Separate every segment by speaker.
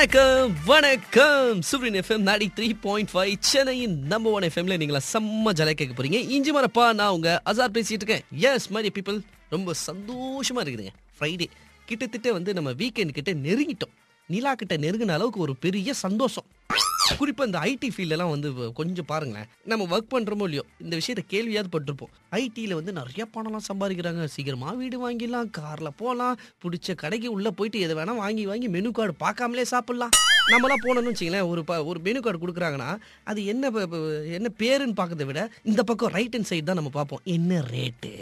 Speaker 1: வணக்கம் வணக்கம் Suryan FM ninety three point five சென்னையின் நம்பர் ஒன் எஃப்எம்ல நீங்களா செம்ம ஜலை கேட்க போறீங்க இஞ்சி மரப்பா நான் உங்க அசார் பேசிட்டு இருக்கேன் எஸ் மாதிரி பீப்புள் ரொம்ப சந்தோஷமா இருக்குதுங்க ஃப்ரைடே கிட்டத்தட்ட வந்து நம்ம வீக்கெண்ட் கிட்ட நெருங்கிட்டோம் நிலா கிட்ட நெருங்கின அளவுக்கு ஒரு பெரிய சந்தோஷம் குறிப்பாக இந்த ஐடி ஃபீல்டெல்லாம் வந்து கொஞ்சம் பாருங்களேன் நம்ம ஒர்க் பண்ணுறோமோ இல்லையோ இந்த விஷயத்தை கேள்வியாவது பட்டிருப்போம் ஐடியில் வந்து நிறைய பணம்லாம் சம்பாதிக்கிறாங்க சீக்கிரமாக வீடு வாங்கிடலாம் காரில் போகலாம் பிடிச்ச கடைக்கு உள்ளே போயிட்டு எதை வேணால் வாங்கி வாங்கி மெனு கார்டு பார்க்காமலே சாப்பிட்லாம் நம்மளாம் போனோம்னு வச்சிங்களேன் ஒரு ப ஒரு மெனு கார்டு கொடுக்குறாங்கன்னா அது என்ன ப- ப- என்ன பேருன்னு பார்க்கறத விட இந்த பக்கம் ரைட் ஹேண்ட் சைடு தான் நம்ம பார்ப்போம் என்ன ரேட்டு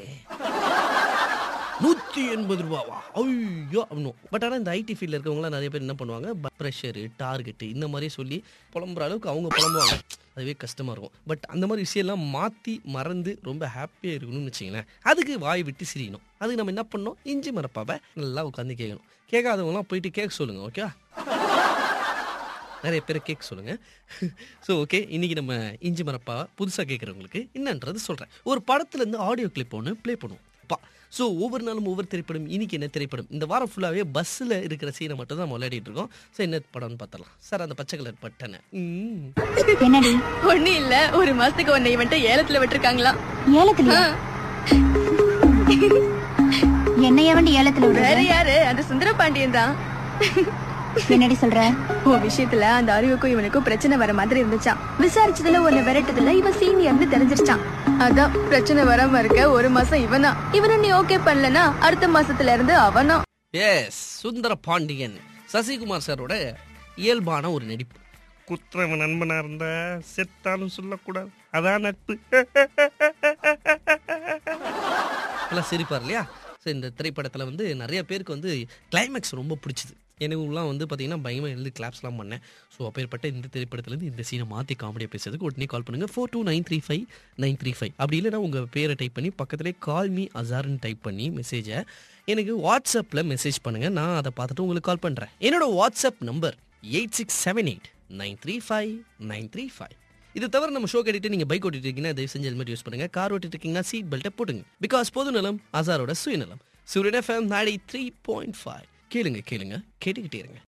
Speaker 1: நூற்றி எண்பது ரூபாவா ஐயோ அப்படின்னும் பட் ஆனால் இந்த ஐடி ஃபீல்டில் இருக்கவங்களாம் நிறைய பேர் என்ன பண்ணுவாங்க ப்ரெஷரு டார்கெட்டு இந்த மாதிரி சொல்லி புலம்புற அளவுக்கு அவங்க புலம்புவாங்க அதுவே கஷ்டமாக இருக்கும் பட் அந்த மாதிரி விஷயம்லாம் மாற்றி மறந்து ரொம்ப ஹாப்பியாக இருக்கணும்னு வச்சிங்களேன் அதுக்கு வாய் விட்டு சிரிக்கணும் அதுக்கு நம்ம என்ன பண்ணோம் இஞ்சி மரப்பாவை நல்லா உட்காந்து கேட்கணும் கேட்காதவங்களாம் போயிட்டு கேட்க சொல்லுங்கள் ஓகேவா நிறைய பேர் கேட்க சொல்லுங்க ஸோ ஓகே இன்னைக்கு நம்ம இஞ்சி மரப்பா புதுசாக கேட்குறவங்களுக்கு என்னன்றது சொல்கிறேன் ஒரு படத்துலேருந்து ஆடியோ கிளிப் ஒன்று ப்ளே பண்ணுவோம் பா ஸோ ஒவ்வொரு நாளும் ஒவ்வொரு திரைப்படம் இன்னைக்கு என்ன திரைப்படம் இந்த வாரம் ஃபுல்லாகவே பஸ்ஸில் இருக்கிற சீனை மட்டும் தான் நம்ம விளையாடிட்டு இருக்கோம் ஸோ என்ன படம்னு பார்த்தலாம் சார் அந்த பச்சை கலர் பட்டனை ம்
Speaker 2: என்னடி
Speaker 3: ஒண்ணு இல்ல ஒரு மாசத்துக்கு ஒன்னை இவன்ட்ட ஏலத்துல விட்டுருக்காங்களா
Speaker 2: ஏலத்துல என்னைய வேண்டி ஏலத்துல
Speaker 3: வேற
Speaker 2: விடுற
Speaker 3: யாரு அந்த சுந்தர பாண்டியன் தான்
Speaker 2: என்னடி சொல்ற
Speaker 3: உன் விஷயத்துல அந்த அறிவுக்கும் இவனுக்கும் பிரச்சனை வர மாதிரி இருந்துச்சான் விசாரிச்சதுல உன்னை விரட்டதுல இவன் சீனியர்னு தெரிஞ்சிருச்சான் அதான் பிரச்சனை வராம இருக்க ஒரு மாசம் இவனா இவனை நீ ஓகே பண்ணலனா அடுத்த மாசத்துல இருந்து அவனா
Speaker 1: எஸ் சுந்தர பாண்டியன் சசிகுமார் சாரோட இயல்பான ஒரு நடிப்பு குற்றவன் நண்பனா இருந்தா செத்தாலும் சொல்லக்கூடாது அதான் நட்பு எல்லாம் சிரிப்பார் இல்லையா ஸோ இந்த திரைப்படத்தில் வந்து நிறைய பேருக்கு வந்து கிளைமேக்ஸ் ரொம்ப பிடிச்சிது எனக்குலாம் வந்து பார்த்தீங்கன்னா பயமாக எழுந்து கிளாப்ஸ்லாம் பண்ணேன் ஸோ அப்பேற்பட்ட இந்த திரைப்படத்துலேருந்து இந்த சீனை மாற்றி காமெடியாக பேசுறதுக்கு உடனே கால் பண்ணுங்கள் four two nine three five nine three five அப்படி இல்லைனா உங்கள் பேரை டைப் பண்ணி பக்கத்துலேயே கால் மீ அசார்னு டைப் பண்ணி மெசேஜை எனக்கு வாட்ஸ்அப்பில் மெசேஜ் பண்ணுங்கள் நான் அதை பார்த்துட்டு உங்களுக்கு கால் பண்ணுறேன் என்னோட WhatsApp number eight six seven eight nine three five nine three five இது தவிர நம்ம ஷோ கேட்டுட்டு நீங்க பைக் ஓட்டிட்டு இருக்கீங்கன்னா தயவு செஞ்சு ஹெல்மெட் யூஸ் பண்ணுங்க கார் ஓட்டிட்டு இருக்கீங்கன்னா சீட் பெல்ட்டை போட்டுங்க பிகாஸ் பொது நலம் அசாரோட சுயநலம் சூரியன் FM ninety three point five கேளுங்க கேளுங்க கேட்டுக்கிட்டே இருங்க